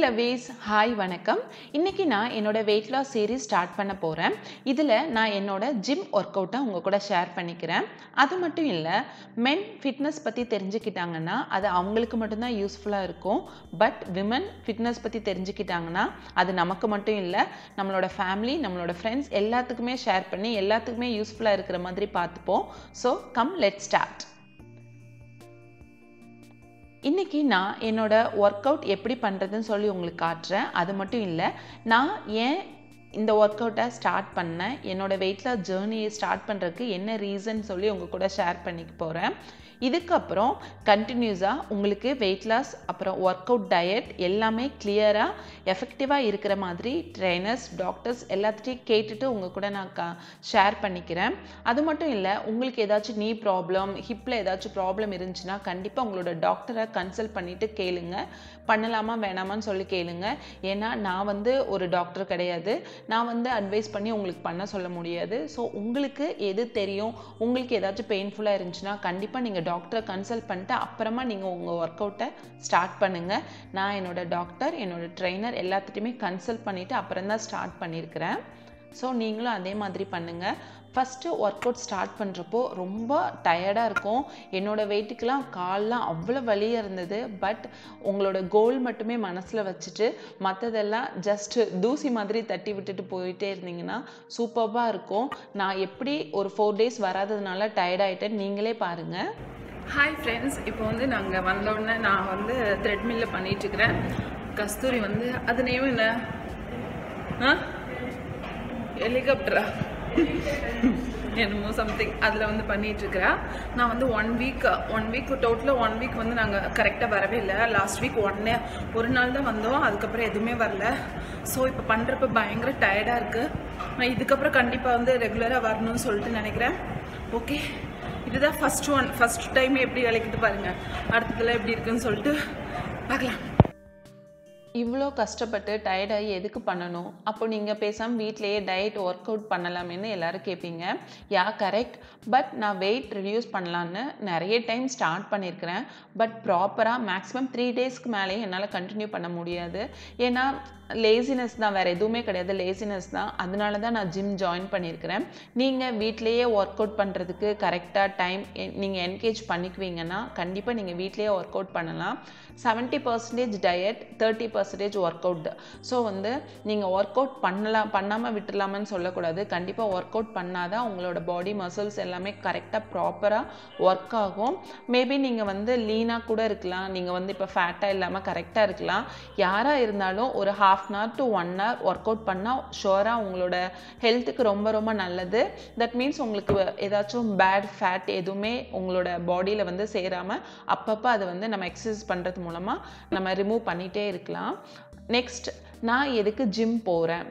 லவீஸ் hi வணக்கம் இன்னைக்கு நான் என்னோட வெயிட் லாஸ் சீரீஸ் ஸ்டார்ட் பண்ண போகிறேன் இதில் நான் என்னோட ஜிம் ஒர்க் அவுட்டை உங்கள் கூட ஷேர் பண்ணிக்கிறேன் அது மட்டும் இல்லை மென் ஃபிட்னஸ் பற்றி தெரிஞ்சுக்கிட்டாங்கன்னா அது அவங்களுக்கு மட்டும்தான் யூஸ்ஃபுல்லாக இருக்கும் பட் விமன் ஃபிட்னஸ் பற்றி தெரிஞ்சுக்கிட்டாங்கன்னா அது நமக்கு மட்டும் இல்லை நம்மளோட ஃபேமிலி நம்மளோட ஃப்ரெண்ட்ஸ் எல்லாத்துக்குமே ஷேர் பண்ணி எல்லாத்துக்குமே யூஸ்ஃபுல்லாக இருக்கிற மாதிரி பார்த்துப்போம் ஸோ கம் லெட் ஸ்டார்ட் இன்றைக்கி நான் என்னோட ஒர்க் அவுட் எப்படி பண்ணுறதுன்னு சொல்லி உங்களுக்கு காட்டுறேன் அது மட்டும் இல்லை நான் ஏன் இந்த ஒர்க் அவுட்டை ஸ்டார்ட் பண்ணேன் என்னோடய வெயிட் லாஸ் ஜேர்னியை ஸ்டார்ட் பண்ணுறதுக்கு என்ன ரீசன் சொல்லி உங்கள் கூட ஷேர் பண்ணிக்க போகிறேன் இதுக்கப்புறம் கண்டினியூஸாக உங்களுக்கு வெயிட் லாஸ் அப்புறம் ஒர்க் அவுட் டயட் எல்லாமே கிளியராக எஃபெக்டிவாக இருக்கிற மாதிரி ட்ரைனர்ஸ் டாக்டர்ஸ் எல்லாத்தையும் கேட்டுட்டு உங்கள் கூட நான் க ஷேர் பண்ணிக்கிறேன் அது மட்டும் இல்லை உங்களுக்கு ஏதாச்சும் நீ ப்ராப்ளம் ஹிப்பில் ஏதாச்சும் ப்ராப்ளம் இருந்துச்சுன்னா கண்டிப்பாக உங்களோட டாக்டரை கன்சல்ட் பண்ணிவிட்டு கேளுங்க பண்ணலாமா வேணாமான்னு சொல்லி கேளுங்க ஏன்னா நான் வந்து ஒரு டாக்டர் கிடையாது நான் வந்து அட்வைஸ் பண்ணி உங்களுக்கு பண்ண சொல்ல முடியாது ஸோ உங்களுக்கு எது தெரியும் உங்களுக்கு ஏதாச்சும் பெயின்ஃபுல்லாக இருந்துச்சுன்னா கண்டிப்பாக நீங்கள் டாக்டரை கன்சல்ட் பண்ணிட்டு அப்புறமா நீங்கள் உங்கள் ஒர்க் அவுட்டை ஸ்டார்ட் பண்ணுங்கள் நான் என்னோட டாக்டர் என்னோட ட்ரெயினர் எல்லாத்துட்டையுமே கன்சல்ட் பண்ணிவிட்டு அப்புறம் தான் ஸ்டார்ட் பண்ணியிருக்கிறேன் ஸோ நீங்களும் அதே மாதிரி பண்ணுங்கள் ஃபஸ்ட்டு ஒர்க் அவுட் ஸ்டார்ட் பண்ணுறப்போ ரொம்ப டயர்டாக இருக்கும் என்னோடய வெயிட்டுக்கெலாம் கால்லாம் அவ்வளோ வலியாக இருந்தது பட் உங்களோட கோல் மட்டுமே மனசில் வச்சுட்டு மற்றதெல்லாம் ஜஸ்ட்டு தூசி மாதிரி தட்டி விட்டுட்டு போயிட்டே இருந்தீங்கன்னா சூப்பராக இருக்கும் நான் எப்படி ஒரு ஃபோர் டேஸ் வராததுனால டயர்டாயிட்டேன் நீங்களே பாருங்கள் ஹாய் ஃப்ரெண்ட்ஸ் இப்போ வந்து நாங்கள் வந்தோடனே நான் வந்து த்ரெட்மில்ல பண்ணிகிட்ருக்கிறேன் கஸ்தூரி வந்து அது நேம் என்ன ஆ ஹெலிகாப்டரா என்னமோ சம்திங் அதில் வந்து பண்ணிகிட்ருக்கிறா நான் வந்து ஒன் வீக் ஒன் வீக் டோட்டலாக ஒன் வீக் வந்து நாங்கள் கரெக்டாக வரவே இல்லை லாஸ்ட் வீக் ஒன்னே ஒரு நாள் தான் வந்தோம் அதுக்கப்புறம் எதுவுமே வரல ஸோ இப்போ பண்ணுறப்ப பயங்கர டயர்டாக இருக்குது நான் இதுக்கப்புறம் கண்டிப்பாக வந்து ரெகுலராக வரணும்னு சொல்லிட்டு நினைக்கிறேன் ஓகே இதுதான் ஃபஸ்ட் ஒன் ஃபஸ்ட் டைம் எப்படி விளக்கிட்டு பாருங்கள் அடுத்ததுல எப்படி இருக்குன்னு சொல்லிட்டு பார்க்கலாம் இவ்வளோ கஷ்டப்பட்டு டயர்டாகி எதுக்கு பண்ணணும் அப்போ நீங்கள் பேசாமல் வீட்டிலேயே டயட் ஒர்க் அவுட் பண்ணலாமேன்னு எல்லோரும் கேட்பீங்க யா கரெக்ட் பட் நான் வெயிட் ரிடியூஸ் பண்ணலான்னு நிறைய டைம் ஸ்டார்ட் பண்ணியிருக்கிறேன் பட் ப்ராப்பராக மேக்ஸிமம் த்ரீ டேஸ்க்கு மேலேயே என்னால் கண்டினியூ பண்ண முடியாது ஏன்னா லேசினஸ் தான் வேறு எதுவுமே கிடையாது லேசினஸ் தான் அதனால தான் நான் ஜிம் ஜாயின் பண்ணியிருக்கிறேன் நீங்கள் வீட்டிலேயே ஒர்க் அவுட் பண்ணுறதுக்கு கரெக்டாக டைம் நீங்கள் என்கேஜ் பண்ணிக்குவீங்கன்னா கண்டிப்பாக நீங்கள் வீட்டிலேயே ஒர்க் அவுட் பண்ணலாம் seventy percentage diet thirty percentage work out so வந்து நீங்கள் ஒர்க் அவுட் பண்ணலாம் பண்ணாமல் விட்டுலாமான்னு சொல்லக்கூடாது கண்டிப்பாக ஒர்க் அவுட் பண்ணாதான் உங்களோட பாடி மசில்ஸ் எல்லாமே கரெக்டாக ப்ராப்பராக ஒர்க் ஆகும் மேபி நீங்கள் வந்து லீனாக கூட இருக்கலாம் நீங்கள் வந்து இப்போ ஃபேட்டாக இல்லாமல் கரெக்டாக இருக்கலாம் யாராக இருந்தாலும் ஒரு half an hour to one hour work out பண்ணால் ஷுவராக உங்களோட ஹெல்த்துக்கு ரொம்ப ரொம்ப நல்லது தட் மீன்ஸ் உங்களுக்கு ஏதாச்சும் பேட் ஃபேட் எதுவுமே உங்களோட பாடியில் வந்து சேராமல் அப்பப்போ அதை வந்து நம்ம எக்ஸசைஸ் பண்ணுறது மூலமாக நம்ம ரிமூவ் பண்ணிகிட்டே இருக்கலாம் நெக்ஸ்ட் நான் எதுக்கு ஜிம் போகிறேன்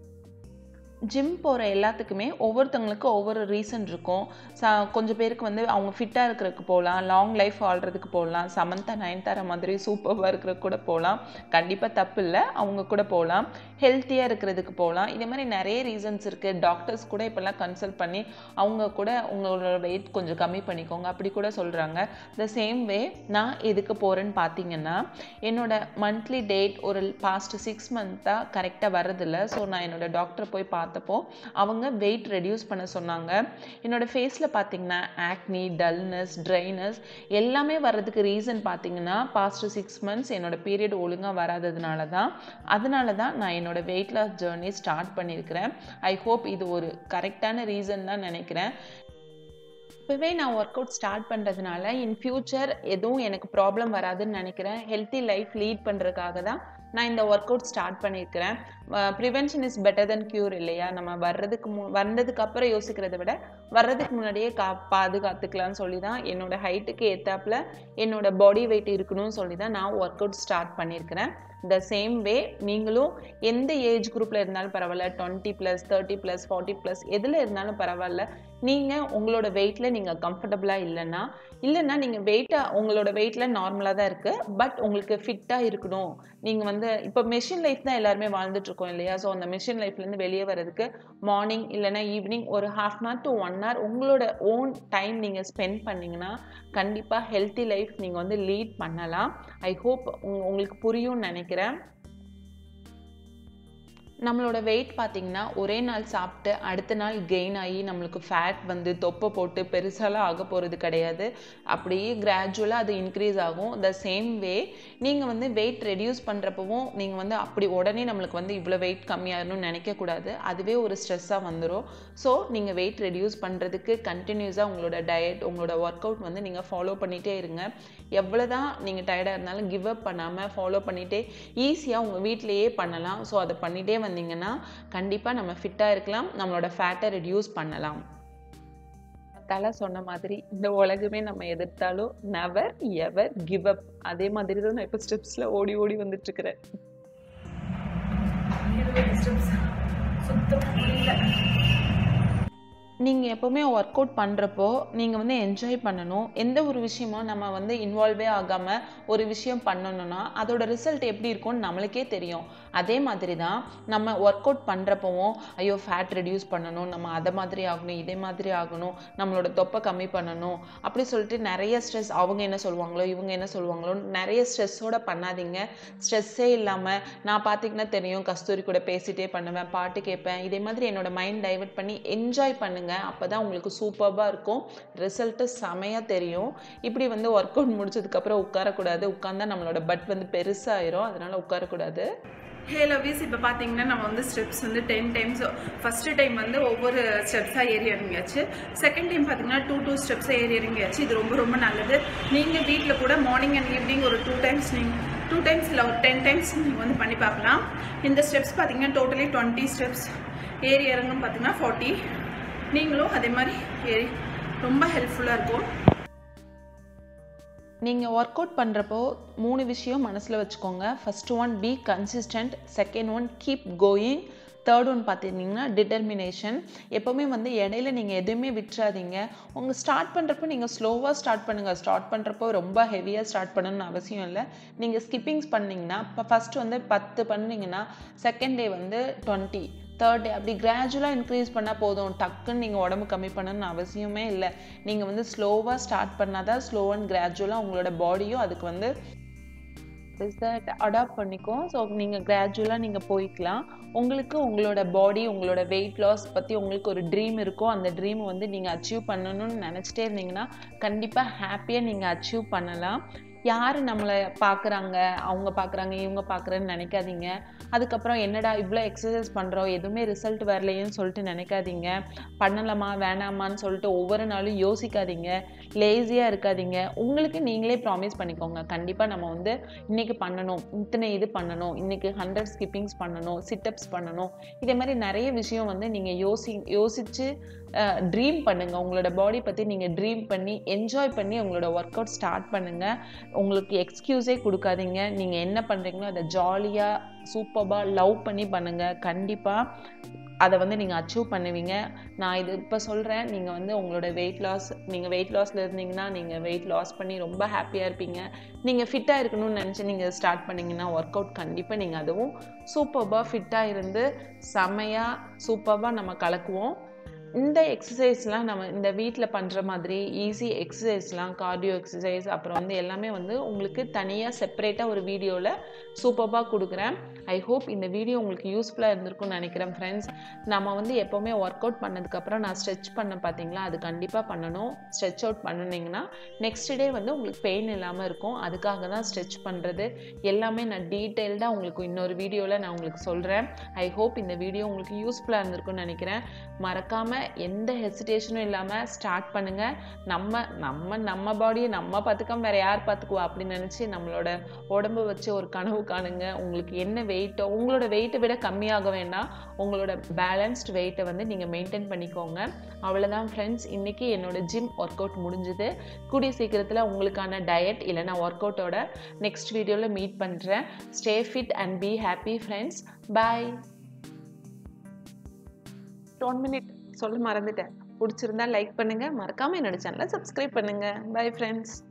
ஜிம் போகிற எல்லாத்துக்குமே ஒவ்வொருத்தவங்களுக்கு ஒவ்வொரு ரீசன் இருக்கும் ச கொஞ்சம் பேருக்கு வந்து அவங்க ஃபிட்டாக இருக்கிறதுக்கு போகலாம் லாங் லைஃப் வாழ்கிறதுக்கு போகலாம் சமந்தா நயன்தாரா மாதிரி சூப்பராக இருக்கிறதுக்கு கூட போகலாம் கண்டிப்பாக தப்பு இல்லை அவங்க கூட போகலாம் ஹெல்த்தியாக இருக்கிறதுக்கு போகலாம் இதே மாதிரி நிறைய ரீசன்ஸ் இருக்குது டாக்டர்ஸ் கூட இப்போல்லாம் கன்சல்ட் பண்ணி அவங்க கூட உங்களோட வெயிட் கொஞ்சம் கம்மி பண்ணிக்கோங்க அப்படி கூட சொல்கிறாங்க த சேம் வே நான் எதுக்கு போகிறேன்னு பார்த்தீங்கன்னா என்னோட மந்த்லி டேட் ஒரு பாஸ்ட் சிக்ஸ் மந்த்தாக கரெக்டாக வரதில்லை ஸோ நான் என்னோட டாக்டர் போய் பார்த்து பார்த்தப்போ அவங்க வெயிட் ரெடியூஸ் பண்ண சொன்னாங்க என்னோட ஃபேஸில் பார்த்தீங்கன்னா ஆக்னி டல்னஸ் ட்ரைனஸ் எல்லாமே வர்றதுக்கு ரீசன் பார்த்தீங்கன்னா பாஸ்ட் சிக்ஸ் மந்த்ஸ் என்னோட பீரியட் ஒழுங்காக வராததுனால தான் அதனால தான் நான் என்னோட வெயிட் லாஸ் ஜேர்னி ஸ்டார்ட் பண்ணியிருக்கிறேன் ஐ ஹோப் இது ஒரு கரெக்டான ரீசன் தான் நினைக்கிறேன் இப்போவே நான் ஒர்க் அவுட் ஸ்டார்ட் பண்ணுறதுனால இன் ஃப்யூச்சர் எதுவும் எனக்கு ப்ராப்ளம் வராதுன்னு நினைக்கிறேன் ஹெல்த்தி லைஃப் லீட் பண்ணுறதுக்காக தான் நான் இந்த ஒர்க் அவுட் ஸ்டார்ட் பண்ணியிருக்கிறேன் prevention is better than cure இல்லையா நம்ம வர்றதுக்கு மு வந்ததுக்கு அப்புறம் யோசிக்கிறத விட வர்றதுக்கு முன்னாடியே கா பாதுகாத்துக்கலாம்னு சொல்லி தான் என்னோட ஹைட்டுக்கு ஏற்றாப்புல என்னோட பாடி வெயிட் இருக்கணும்னு சொல்லி தான் நான் ஒர்க் அவுட் ஸ்டார்ட் பண்ணியிருக்கிறேன் த சேம் வே நீங்களும் எந்த ஏஜ் குரூப்பில் இருந்தாலும் பரவாயில்ல twenty plus thirty plus forty plus எதில் இருந்தாலும் பரவாயில்ல நீங்கள் உங்களோட வெயிட்டில் நீங்கள் கம்ஃபர்டபுளாக இல்லைன்னா இல்லைன்னா நீங்கள் வெயிட்டை உங்களோட வெயிட்டில் நார்மலாக தான் இருக்குது பட் உங்களுக்கு ஃபிட்டாக இருக்கணும் நீங்கள் வந்து இப்போ மெஷின் லைஃப் தான் எல்லாருமே வாழ்ந்துட்டுருக்கோம் இல்லையா ஸோ அந்த மெஷின் லைஃப்லேருந்து வெளியே வர்றதுக்கு மார்னிங் இல்லைனா ஈவினிங் ஒரு half an hour to one hour உங்களோட ஓன் டைம் நீங்கள் ஸ்பெண்ட் பண்ணிங்கன்னா கண்டிப்பாக ஹெல்த்தி லைஃப் நீங்கள் வந்து லீட் பண்ணலாம் ஐ ஹோப் உங்களுக்கு புரியும்னு நினைக்கிறேன் நம்மளோட வெயிட் பார்த்தீங்கன்னா ஒரே நாள் சாப்பிட்டு அடுத்த நாள் கெயின் ஆகி நம்மளுக்கு ஃபேட் வந்து தொப்பை போட்டு பெருசாலாம் ஆக போகிறது கிடையாது அப்படியே கிராஜுவலாக அது இன்க்ரீஸ் ஆகும் த சேம் வே நீங்கள் வந்து வெயிட் ரெடியூஸ் பண்ணுறப்பவும் நீங்கள் வந்து அப்படி உடனே நம்மளுக்கு வந்து இவ்வளோ வெயிட் கம்மியாகணும்னு நினைக்கக்கூடாது அதுவே ஒரு ஸ்ட்ரெஸ்ஸாக வந்துடும் ஸோ நீங்கள் வெயிட் ரெடியூஸ் பண்ணுறதுக்கு கண்டினியூஸாக உங்களோட டயட் உங்களோட ஒர்க் அவுட் வந்து நீங்கள் ஃபாலோ பண்ணிகிட்டே இருங்க எவ்வளோ தான் நீங்கள் டயர்டாக இருந்தாலும் கிவ் அப் பண்ணாமல் ஃபாலோ பண்ணிகிட்டே ஈஸியாக உங்கள் வீட்டிலையே பண்ணலாம் ஸோ அதை பண்ணிகிட்டே வந்தீங்கன்னா கண்டிப்பாக நம்ம ஃபிட்டாக இருக்கலாம் நம்மளோட ஃபேட்டை ரெடியூஸ் பண்ணலாம் தலை சொன்ன மாதிரி இந்த உலகமே நம்ம எதிர்த்தாலும் நெவர் எவர் கிவ் அப் அதே மாதிரி தான் நான் இப்போ ஸ்டெப்ஸில் ஓடி ஓடி வந்துட்டுருக்கிறேன் இருபது ஸ்டெப்ஸ் சுத்தம் முடியல நீங்கள் எப்போவுமே ஒர்க் அவுட் பண்ணுறப்போ நீங்கள் வந்து என்ஜாய் பண்ணணும் எந்த ஒரு விஷயமும் நம்ம வந்து இன்வால்வே ஆகாமல் ஒரு விஷயம் பண்ணணும்னா அதோட ரிசல்ட் எப்படி இருக்கும்னு நம்மளுக்கே தெரியும் அதே மாதிரி தான் நம்ம ஒர்க் அவுட் பண்ணுறப்பவும் ஐயோ ஃபேட் ரெடியூஸ் பண்ணணும் நம்ம அதை மாதிரி ஆகணும் இதே மாதிரி ஆகணும் நம்மளோட தொப்பை கம்மி பண்ணணும் அப்படி சொல்லிட்டு நிறைய ஸ்ட்ரெஸ் அவங்க என்ன சொல்லுவாங்களோ இவங்க என்ன சொல்லுவாங்களோ நிறைய ஸ்ட்ரெஸ்ஸோட பண்ணாதீங்க ஸ்ட்ரெஸ்ஸே இல்லாமல் நான் பார்த்தீங்கன்னா தெரியும் கஸ்தூரி கூட பேசிட்டே பண்ணுவேன் பாட்டு கேட்பேன் இதே மாதிரி என்னோட மைண்ட் டைவர்ட் பண்ணி என்ஜாய் பண்ணுங்க அப்போ தான் உங்களுக்கு சூப்பராக இருக்கும் ரிசல்ட்டு செமையாக தெரியும் இப்படி வந்து ஒர்க் அவுட் முடிச்சதுக்கப்புறம் உட்காரக்கூடாது உட்காந்தா நம்மளோட பட் வந்து பெருசாயிரும் அதனால உட்காரக்கூடாது ஹே லவ்விஸ் இப்போ பார்த்தீங்கன்னா நம்ம வந்து ஸ்டெப்ஸ் வந்து டென் டைம்ஸ் ஃபஸ்ட்டு டைம் வந்து ஒவ்வொரு ஸ்டெப்ஸாக ஏறி இறங்கியாச்சு செகண்ட் டைம் பார்த்தீங்கன்னா டூ டூ ஸ்டெப்ஸாக ஏறி இறங்கியாச்சு இது ரொம்ப ரொம்ப நல்லது நீங்கள் வீட்டில் கூட மார்னிங் அண்ட் ஈவினிங் ஒரு டூ டைம்ஸ் நீங்கள் டூ டைம்ஸ் இல்லை ஒரு டென் டைம்ஸ் நீங்கள் வந்து பண்ணி பார்க்கலாம் இந்த ஸ்டெப்ஸ் பார்த்தீங்கன்னா டோட்டலி டுவெண்ட்டி ஸ்டெப்ஸ் ஏறி இறங்கும் பார்த்தீங்கன்னா ஃபார்ட்டி நீங்களும் அதே மாதிரி ஏறி ரொம்ப ஹெல்ப்ஃபுல்லாக இருக்கும் நீங்கள் ஒர்க் அவுட் பண்ணுறப்போ மூணு விஷயம் மனசில் வச்சுக்கோங்க first one be consistent second one keep going third one பார்த்துட்டிங்கன்னா டிட்டர்மினேஷன் எப்போவுமே வந்து இடையில நீங்கள் எதுவுமே விட்டுறாதீங்க உங்கள் ஸ்டார்ட் பண்ணுறப்போ நீங்கள் ஸ்லோவாக ஸ்டார்ட் பண்ணுங்கள் ஸ்டார்ட் பண்ணுறப்போ ரொம்ப ஹெவியாக ஸ்டார்ட் பண்ணணும்னு அவசியம் இல்லை நீங்கள் ஸ்கிப்பிங்ஸ் பண்ணிங்கன்னா இப்போ ஃபஸ்ட்டு வந்து பத்து பண்ணீங்கன்னா செகண்ட் டே வந்து டுவெண்ட்டி தேர்ட் டே அப்படி கிராஜுவலாக இன்க்ரீஸ் பண்ணால் போதும் டக்குன்னு நீங்கள் உடம்பு கம்மி பண்ணணும்னு அவசியமே இல்லை நீங்கள் வந்து ஸ்லோவாக ஸ்டார்ட் பண்ணால் தான் ஸ்லோ அண்ட் கிராஜுவலாக உங்களோட பாடியும் அதுக்கு வந்து அடாப்ட் பண்ணிக்கும் ஸோ நீங்கள் கிராஜுவலாக நீங்கள் போய்க்கலாம் உங்களுக்கு உங்களோட பாடி உங்களோட வெயிட் லாஸ் பற்றி உங்களுக்கு ஒரு ட்ரீம் இருக்கும் அந்த ட்ரீம் வந்து நீங்கள் அச்சீவ் பண்ணணும்னு நினச்சிட்டே இருந்தீங்கன்னா கண்டிப்பாக ஹாப்பியாக நீங்கள் அச்சீவ் பண்ணலாம் யார் நம்மளை பார்க்குறாங்க அவங்க பார்க்குறாங்க இவங்க பார்க்குறேன்னு நினைக்காதீங்க அதுக்கப்புறம் என்னடா இவ்வளோ எக்ஸசைஸ் பண்ணுறோம் எதுவுமே ரிசல்ட் வரலையேன்னு சொல்லிட்டு நினைக்காதீங்க பண்ணலாமா வேணாமான்னு சொல்லிட்டு ஒவ்வொரு நாளும் யோசிக்காதீங்க லேசியாக இருக்காதீங்க உங்களுக்கு நீங்களே ப்ராமிஸ் பண்ணிக்கோங்க கண்டிப்பாக நம்ம வந்து இன்றைக்கி பண்ணணும் இத்தனை இது பண்ணணும் இன்றைக்கி ஹண்ட்ரட் ஸ்கிப்பிங்ஸ் பண்ணணும் சிட்டப்ஸ் பண்ணணும் இதே மாதிரி நிறைய விஷயம் வந்து நீங்கள் யோசி யோசித்து ட்ரீம் பண்ணுங்கள் உங்களோட பாடி பற்றி நீங்கள் ட்ரீம் பண்ணி என்ஜாய் பண்ணி உங்களோட ஒர்க் அவுட் ஸ்டார்ட் பண்ணுங்கள் உங்களுக்கு எக்ஸ்கியூஸே கொடுக்காதீங்க நீங்கள் என்ன பண்ணுறீங்களோ அதை ஜாலியாக சூப்பராக லவ் பண்ணி பண்ணுங்கள் கண்டிப்பாக அதை வந்து நீங்கள் அச்சீவ் பண்ணுவீங்க நான் இது இப்போ சொல்கிறேன் நீங்கள் வந்து உங்களோட வெயிட் லாஸ் நீங்கள் வெயிட் லாஸில் இருந்தீங்கன்னா நீங்கள் வெயிட் லாஸ் பண்ணி ரொம்ப ஹாப்பியாக இருப்பீங்க நீங்கள் ஃபிட்டாக இருக்கணும்னு நினச்சி நீங்கள் ஸ்டார்ட் பண்ணிங்கன்னா ஒர்க் அவுட் கண்டிப்பாக நீங்கள் அதுவும் சூப்பராக ஃபிட்டாக இருந்து செமையாக சூப்பராக நம்ம கலக்குவோம் இந்த எக்ஸசைஸ்லாம் நம்ம இந்த வீட்டில் பண்ணுற மாதிரி ஈஸி எக்ஸசைஸ்லாம் கார்டியோ எக்ஸசைஸ் அப்புறம் வந்து எல்லாமே வந்து உங்களுக்கு தனியாக செப்பரேட்டாக ஒரு வீடியோவில் சூப்பராக கொடுக்குறேன் ஐ ஹோப் இந்த வீடியோ உங்களுக்கு யூஸ்ஃபுல்லாக இருந்திருக்கும்னு நினைக்கிறேன் ஃப்ரெண்ட்ஸ் நம்ம வந்து எப்போவுமே ஒர்க் அவுட் பண்ணதுக்கப்புறம் நான் ஸ்ட்ரெச் பண்ண பார்த்தீங்களா அது கண்டிப்பாக பண்ணணும் ஸ்ட்ரெச் அவுட் பண்ணினீங்கன்னா நெக்ஸ்ட் டே வந்து உங்களுக்கு பெயின் இல்லாமல் இருக்கும் அதுக்காக தான் ஸ்ட்ரெச் பண்ணுறது எல்லாமே நான் டீட்டெயில்டாக உங்களுக்கு இன்னொரு வீடியோவில் நான் உங்களுக்கு சொல்கிறேன் ஐ ஹோப் இந்த வீடியோ உங்களுக்கு யூஸ்ஃபுல்லாக இருந்திருக்கும்னு நினைக்கிறேன் மறக்காமல் எந்த ஹெசிடேஷனும் இல்லாமல் ஸ்டார்ட் பண்ணுங்கள் நம்ம நம்ம நம்ம பாடியை நம்ம பார்த்துக்காம வேறு யார் பார்த்துக்குவா அப்படின்னு நினச்சி நம்மளோட உடம்பு வச்சு ஒரு கனவு காணுங்க உங்களுக்கு என்ன வெயிட்டோ உங்களோட வெயிட்டை விட கம்மியாக வேண்டாம் உங்களோட பேலன்ஸ்டு வெயிட்டை வந்து நீங்கள் மெயின்டைன் பண்ணிக்கோங்க அவ்வளோதான் ஃப்ரெண்ட்ஸ் இன்றைக்கி என்னோட ஜிம் ஒர்க் அவுட் முடிஞ்சுது கூடிய சீக்கிரத்தில் உங்களுக்கான டயட் இல்லைனா ஒர்க் அவுட்டோட நெக்ஸ்ட் வீடியோவில் மீட் பண்ணுறேன் stay fit and be happy friends bye one minute சொல்ல மறந்துட்டேன் பிடிச்சிருந்தா லைக் பண்ணுங்கள் மறக்காமல் என்னோட சேனலை சப்ஸ்கிரைப் பண்ணுங்கள் பை ஃப்ரெண்ட்ஸ்